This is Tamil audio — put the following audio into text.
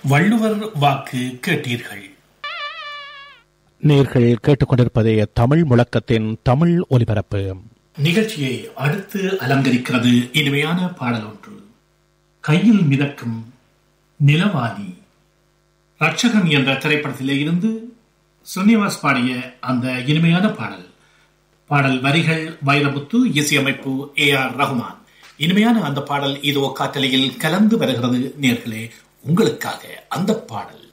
வள்ளுவர் வாக்கு கேட்டீர்கள் நேர்கள் கேட்டுக்கொண்டிருப்பதே தமிழ் முழக்கத்தின் தமிழ் ஒலிபரப்பு நிகழ்ச்சியை அடுத்து அலங்கரிக்கிறது இனிமையான பாடல் ஒன்று கையில் மிதக்கும் நிலவாணி ரட்சகன் என்ற திரைப்படத்திலே இருந்து ஸ்ரீனிவாஸ் பாடிய அந்த இனிமையான பாடல் பாடல் வரிகள் வைரமுத்து இசையமைப்பு ஏ ஆர் ரகுமான் இனிமையான அந்த பாடல் இதோ காட்டலையில் கலந்து வருகிறது நேர்களே உங்களுக்காக அந்த பாடல்